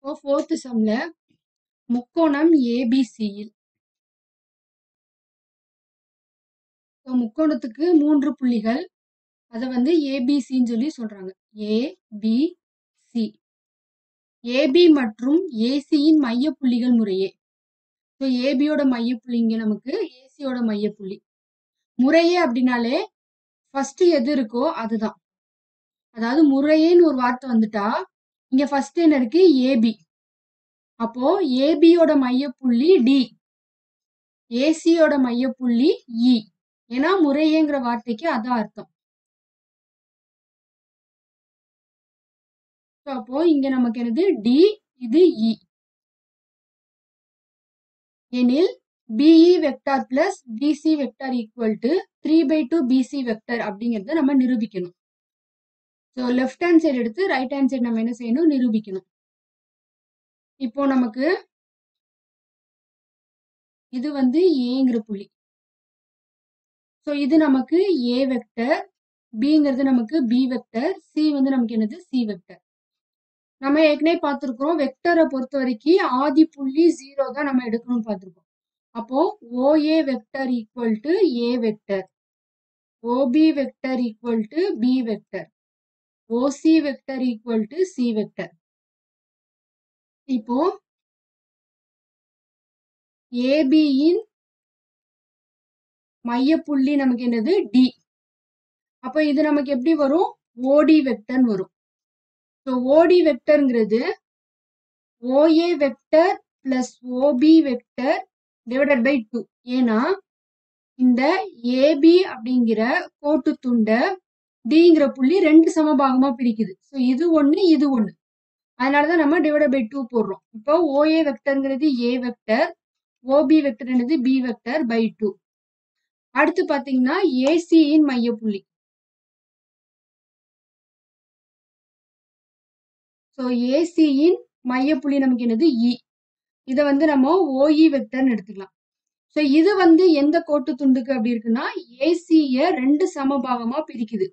இப்போ ஃபோர்த் சம்ல முக்கோணம் ஏபிசியில் இப்போ முக்கோணத்துக்கு மூன்று புள்ளிகள் அதை வந்து ஏபிசின்னு சொல்லி சொல்றாங்க ஏ பி சி ஏபி மற்றும் ஏசியின் மைய புள்ளிகள் முறையே ஸோ ஏபியோட மையப்புள்ளி இங்க நமக்கு ஏசியோட மையப்புள்ளி முறையே அப்படின்னாலே ஃபர்ஸ்ட் எது இருக்கோ அதுதான் அதாவது முறையேன்னு ஒரு வார்த்தை வந்துட்டா இங்க ஃபர்ஸ்ட் என்ன இருக்கு ஏபி அப்போ ஏபியோட மையப்புள்ளி டி ஏசியோட மையப்புள்ளி இ ஏன்னா முறையேங்கிற வார்த்தைக்கு அதான் அர்த்தம் So, அப்போ இங்க நமக்கு என்னது டி இது இ எனில் BE vector plus BC vector equal to three by two BC vector அப்படிங்கறத நம்ம நிரூபிக்கணும் ஸோ லெஃப்ட் ஹேண்ட் சைடு எடுத்து ரைட் ஹேண்ட் சைடு நம்ம என்ன செய்யணும் நிரூபிக்கணும் இப்போ நமக்கு இது வந்து ஏங்கிற புள்ளி ஸோ இது நமக்கு ஏ வெக்டர் பிங்கிறது நமக்கு பி வெக்டர் சி வந்து நமக்கு என்னது சி வெக்டர் நம்ம ஏற்கனவே பார்த்துருக்கோம் வெக்டரை பொறுத்த வரைக்கும் ஆதி புள்ளி ஜீரோ தான் நம்ம எடுக்கணும்னு பார்த்துருக்கோம் அப்போ OA vector equal to A vector OB vector equal to B vector OC vector equal to C vector இப்போ ஏபியின் மையப்புள்ளி நமக்கு என்னது டி அப்போ இது நமக்கு எப்படி வரும் ஓடி வெக்டர்னு வரும் ஸோ ஓடி வெக்டர்ங்கிறது OA vector plus OB vector divided by two ஏன்னா இந்த ஏபி அப்படிங்கிற கோட்டு துண்டை டிங்கிற புள்ளி ரெண்டு சமபாகமா பிரிக்குது ஸோ இது ஒன்று இது ஒன்று அதனால தான் நம்ம டிவைட் பை டூ போடுறோம் இப்போ ஓஏ வெக்டர்ங்கிறது ஏ வெக்டர் ஓபி வெக்டர்ங்கிறது பி வெக்டர் பை டூ அடுத்து பார்த்தீங்கன்னா ஏசியின் மையப்புள்ளி ஸோ ஏசியின் மையப்புள்ளி நமக்கு என்னது இ இதை வந்து நம்ம ஓஇ வெக்டர்னு எடுத்துக்கலாம் ஸோ இது வந்து எந்த கோட்டு துண்டுக்கு அப்படி இருக்குன்னா ஏசிய ரெண்டு சமபாகமா பிரிக்குது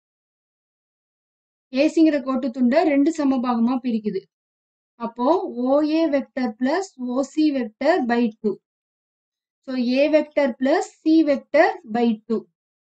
ஏசிங்கிற கோட்டு துண்டை ரெண்டு சமபாகமா பிரிக்குது அப்போ OA vector plus OC vector by two so A vector plus C vector by two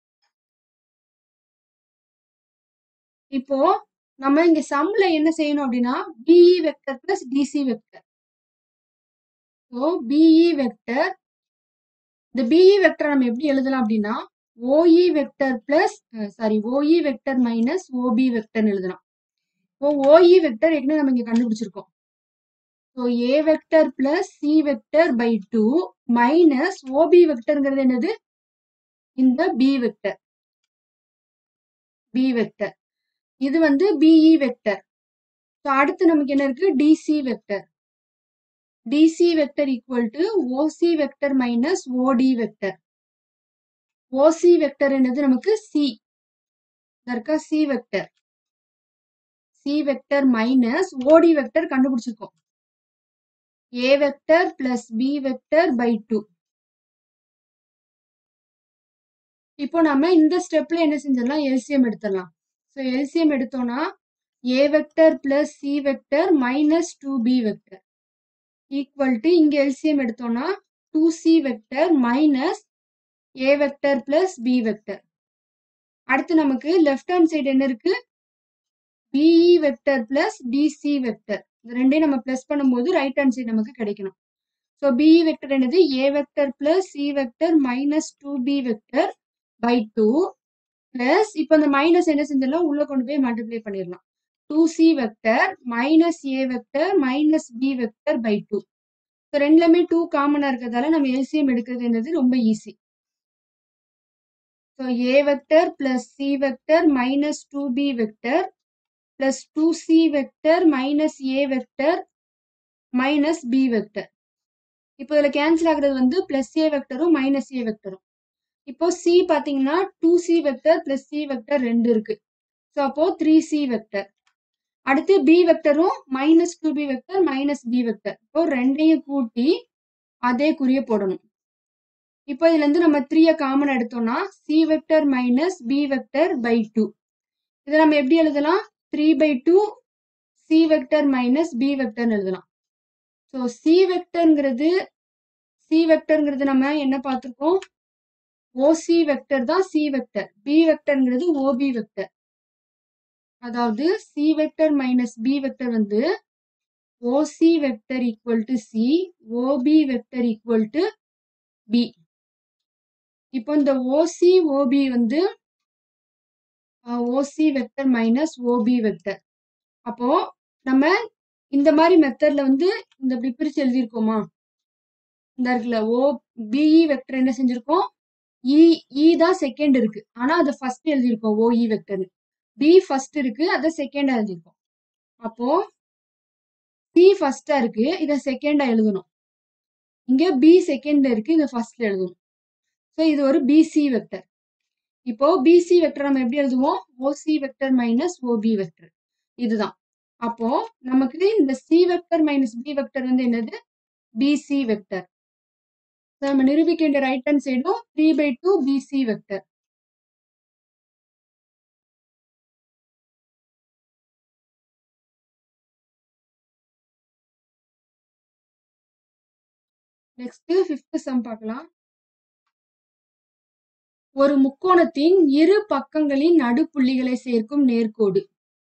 இப்போ நம்ம இங்க சம்ல என்ன செய்யணும் அப்படின்னா BE vector plus DC vector so BE vector இந்த பிஇ வெக்டர் நம்ம எப்படி எழுதலாம் அப்படின்னா OE vector plus sorry OE vector minus OB வெக்டர்னு எழுதலாம் இப்போ ஓஇ வெக்டர் ஏற்கனவே நம்ம இங்க கண்டுபிடிச்சிருக்கோம் so A vector plus C vector by two minus OB வெக்டர்ங்கிறது என்னது இந்த பி வெக்டர் பி வெக்டர் இது வந்து பிஇ வெக்டர் ஸோ அடுத்து நமக்கு என்ன இருக்கு DC vector DC vector equal to OC vector minus OD vector OC vector என்னது நமக்கு சி இருக்கா C vector C vector minus OD vector கண்டுபிடிச்சிருக்கோம் A vector plus B vector by two இப்போ நம்ம இந்த ஸ்டெப்ல என்ன செஞ்சிடலாம் எல்சிஎம் எடுத்துடலாம் ஸோ எல்சிஎம் எடுத்தோம்னா A vector plus C vector minus two B vector equal to இங்க எல்சிஎம் எடுத்தோம்னா two C vector minus A vector plus B vector அடுத்து நமக்கு லெஃப்ட் ஹேண்ட் சைடு என்ன இருக்கு BE vector plus DC vector இது ரெண்டையும் நம்ம பிளஸ் பண்ணும்போது ரைட் ஹேண்ட் சைடு நமக்கு கிடைக்கணும் ஸோ பிஇ வெக்டர் என்னது A vector plus C vector minus two B vector by two plus இப்போ இந்த மைனஸ் என்ன செஞ்சிடலாம் உள்ள கொண்டு போய் மல்டிப்ளை பண்ணிடலாம் two C vector minus A vector minus B vector by two so ரெண்டுலமே டூ காமனாக இருக்கிறதால நம்ம எல்சிஎம் எடுக்கிறது என்னது ரொம்ப easy so A vector plus C vector minus two B vector plus two C vector minus A vector minus B vector இப்போ இதில் cancel ஆகுறது வந்து பிளஸ் ஏ வெக்டரும் மைனஸ் ஏ வெக்டரும் இப்போ சி பார்த்தீங்கன்னா two C vector plus C vector ரெண்டு இருக்கு so அப்போ three C vector அடுத்து பி வெக்டரும் minus two B vector minus B vector இப்போ ரெண்டையும் கூட்டி அதே குறிய போடணும் இப்போ இதுல இருந்து நம்ம த்ரீயை காமன் எடுத்தோம்னா C vector minus B vector by two இதை நம்ம எப்படி எழுதலாம் three by two C vector minus B வெக்டர்னு எழுதலாம் ஸோ சி வெக்டர்ங்கிறது சி வெக்டர்ங்கிறது நம்ம என்ன பார்த்துருக்கோம் ஓசி வெக்டர் தான் சி வெக்டர் பி வெக்டர்ங்கிறது ஓபி வெக்டர் அதாவது C vector minus B vector வந்து OC vector equal to C OB vector equal to B இப்போ இந்த ஓசி ஓபி வந்து OC vector minus OB vector அப்போ நம்ம இந்த மாதிரி மெத்தட்ல வந்து இந்த இப்படி பிரிச்சு எழுதியிருக்கோமா இந்த இருக்குல்ல ஓ பிஇ வெக்டர் என்ன செஞ்சிருக்கோம் இ இ தான் செகண்ட் இருக்கு ஆனா அதை ஃபர்ஸ்ட் எழுதியிருக்கோம் ஓஇ வெக்டர் பி ஃபர்ஸ்ட் இருக்கு அதை செகண்டா எழுதியிருக்கோம் அப்போ சி ஃபர்ஸ்டா இருக்கு இதை செகண்டா எழுதணும் இங்க பி செகண்ட்ல இருக்கு இதை ஃபர்ஸ்ட்ல எழுதணும் ஸோ இது ஒரு பிசி வெக்டர் இப்போ பிசி வெக்டர் நம்ம எப்படி எழுதுவோம் OC vector minus OB vector இதுதான் அப்போ நமக்கு இந்த C vector minus B vector வந்து என்னது பிசி வெக்டர் நம்ம நிரூபிக்க வேண்டிய ரைட் ஹேண்ட் சைடும் three by two BC vector next fifth sum பார்க்கலாம் ஒரு முக்கோணத்தின் இரு பக்கங்களின் நடுப்புள்ளிகளை சேர்க்கும் நேர்கோடு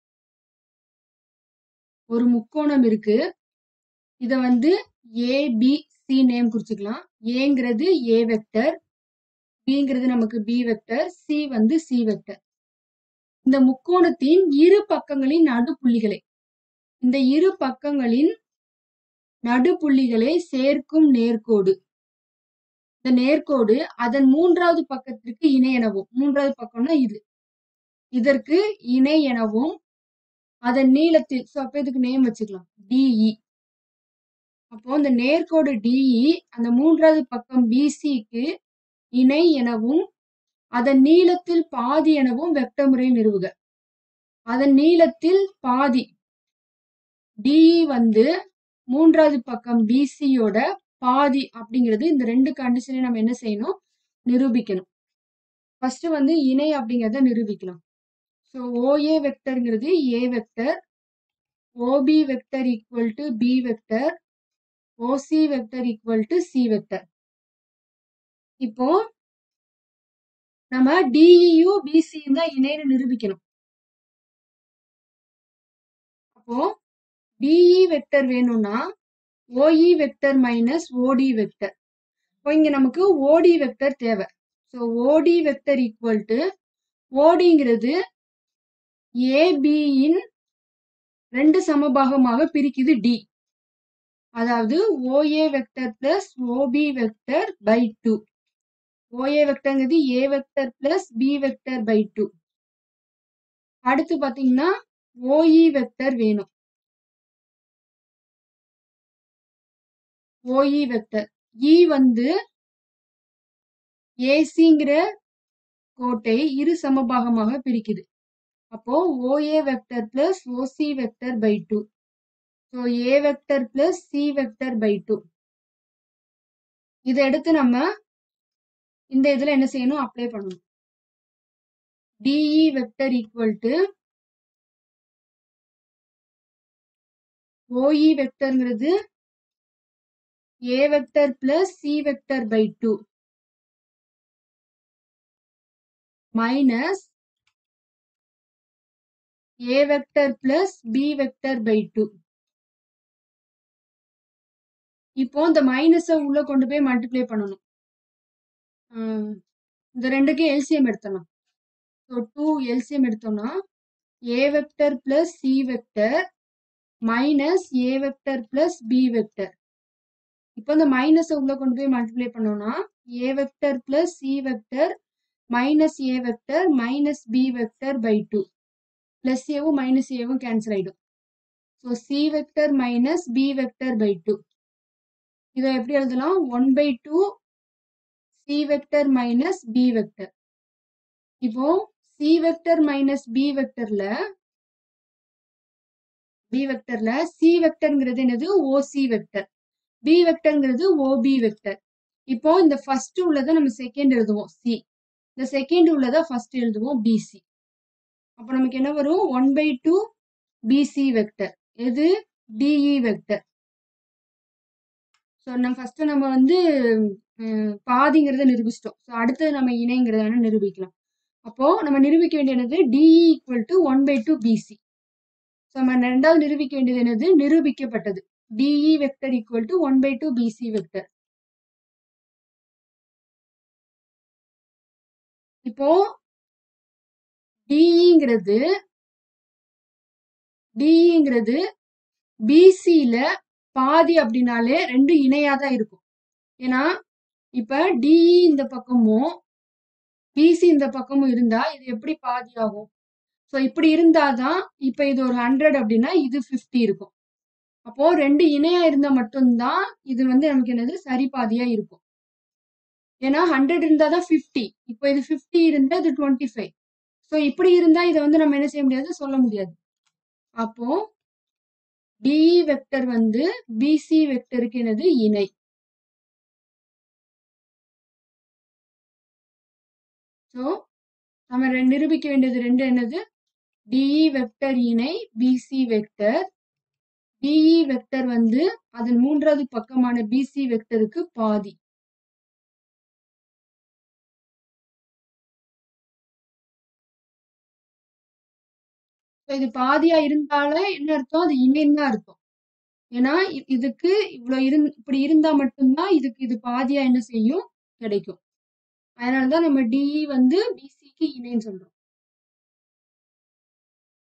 ஒரு முக்கோணம் இருக்கு இத வந்து ஏ பி சி நேம் குறிச்சுக்கலாம் ஏங்கிறது ஏ வெக்டர் பிங்கிறது நமக்கு பி வெக்டர் சி வந்து சி வெக்டர் இந்த முக்கோணத்தின் இரு பக்கங்களின் நடுப்புள்ளிகளை இந்த இரு பக்கங்களின் நடுப்புள்ளிகளை சேர்க்கும் நேர்கோடு இந்த நேர்கோடு அதன் மூன்றாவது பக்கத்திற்கு இணை எனவும் மூன்றாவது பக்கம்னா இது இதற்கு இணை எனவும் அதன் நீளத்தில் ஸோ அப்போ இதுக்கு நேம் வச்சுக்கலாம் டிஇ அப்போ இந்த நேர்கோடு டிஇ அந்த மூன்றாவது பக்கம் பிசிக்கு இணை எனவும் அதன் நீளத்தில் பாதி எனவும் வெக்டர் முறையில் நிறுவுக அதன் நீளத்தில் பாதி டிஇ வந்து மூன்றாவது பக்கம் பிசியோட பாதி அப்படிங்கிறது இந்த ரெண்டு கண்டிஷனையும் நம்ம என்ன செய்யணும் நிரூபிக்கணும் ஃபர்ஸ்ட் வந்து இணை அப்படிங்கிறத நிரூபிக்கலாம் ஸோ ஓஏ வெக்டர்ங்கிறது A vector OB vector equal to B vector OC vector equal to C vector இப்போ நம்ம டிஇயு பிசியும் தான் இணைன்னு நிரூபிக்கணும் அப்போ டிஇ வெக்டர் வேணும்னா OE vector minus OD vector இப்போ இங்க நமக்கு ஓடி வெக்டர் தேவை so OD vector equal to ஓடிங்கிறது ஏபியின் ரெண்டு சமபாகமாக பிரிக்குது டி அதாவது OA vector plus OB vector by two OA வெக்டர்ங்கிறது A vector plus B vector by two அடுத்து பாத்தீங்கன்னா ஓஇ வெக்டர் வேணும் ஓஇ வெக்டர் இ வந்து ஏசிங்கிற கோட்டை இரு சமபாகமாக பிரிக்குது அப்போ OA vector plus OC vector by two so A vector plus C vector by two இதை எடுத்து நம்ம இந்த இதுல என்ன செய்யணும் அப்ளை பண்ணணும் DE vector equal to OE வெக்டர்ங்கிறது A vector plus C vector by two minus A vector plus B vector by two இப்போ இந்த மைனஸை உள்ள கொண்டு போய் மல்டிப்ளை பண்ணணும் ஆஹ் இந்த ரெண்டுக்கு எல்சிஎம் எடுத்தலாம் ஸோ டூ எல்சிஎம் எடுத்தோம்னா A vector plus C vector minus A vector plus B vector இப்போ இந்த மைனஸை உள்ள கொண்டு போய் மல்டிப்ளை பண்ணோம்னா A vector plus C vector minus A vector minus B vector by two plus ஏவும் மைனஸ் ஏவும் கேன்சல் ஆயிடும் so C vector minus B vector by two இதை எப்படி எழுதலாம் one by two C vector minus B vector இப்போ C vector minus B வெக்டர்ல B வெக்டர்ல C வெக்டர்ங்கிறது என்னது ஓசி வெக்டர் பி வெக்டர்ங்கிறது ஓபி வெக்டர் இப்போ இந்த ஃபர்ஸ்ட் உள்ளதை நம்ம செகண்ட் எழுதுவோம் சி இந்த செகண்ட் உள்ளதை ஃபர்ஸ்ட் எழுதுவோம் பிசி அப்போ நமக்கு என்ன வரும் one by two BC vector எது டிஇ வெக்டர் ஸோ நம்ம ஃபர்ஸ்ட் நம்ம வந்து ம், பாதிங்கிறத நிரூபிச்சிட்டோம் ஸோ அடுத்தது நம்ம இணைங்கிறத வேணா நிரூபிக்கலாம் அப்போ நம்ம நிரூபிக்க வேண்டியது என்னது DE equal to one by two BC so நம்ம ரெண்டாவது நிரூபிக்க வேண்டியது என்னது நிரூபிக்கப்பட்டது DE vector equal to one by two BC vector இப்போ டிஇங்கிறது டிஇங்கிறது பிசியில பாதி அப்படின்னாலே ரெண்டு இணையா தான் இருக்கும் ஏன்னா இப்ப டிஇ இந்த பக்கமும் பிசி இந்த பக்கமும் இருந்தா இது எப்படி பாதி ஆகும் ஸோ இப்படி இருந்தாதான் இப்ப இது ஒரு ஹண்ட்ரட் அப்படின்னா இது 50 இருக்கும் அப்போ ரெண்டு இணையா இருந்தா மட்டும்தான் இது வந்து நமக்கு என்னது சரி பாதியா இருக்கும் ஏன்னா ஹண்ட்ரட் இருந்தா தான் ஃபிஃப்டி இப்போ இது ஃபிஃப்டி இருந்தா இது டுவெண்ட்டி ஃபைவ் ஸோ இப்படி இருந்தா இதை வந்து நம்ம என்ன செய்ய முடியாது சொல்ல முடியாது அப்போ டிஇ வெக்டர் வந்து பிசி வெக்டருக்கு என்னது இணை ஸோ நம்ம ரெ- நிரூபிக்க வேண்டியது ரெண்டு என்னது டிஇ வெக்டர் இணை பிசி வெக்டர் டிஇ வெக்டர் வந்து அதன் மூன்றாவது பக்கமான பிசி வெக்டருக்கு பாதி So இது பாதியா இருந்தாலே என்ன அர்த்தம் அது இணைன்னு தான் அர்த்தம் ஏன்னா இ- இதுக்கு இவ்வளவு இருந் இப்படி இருந்தா மட்டும்தான் இதுக்கு இது பாதியா என்ன செய்யும் கிடைக்கும் அதனாலதான் நம்ம டிஇ வந்து பிசிக்கு இணைன்னு சொல்றோம்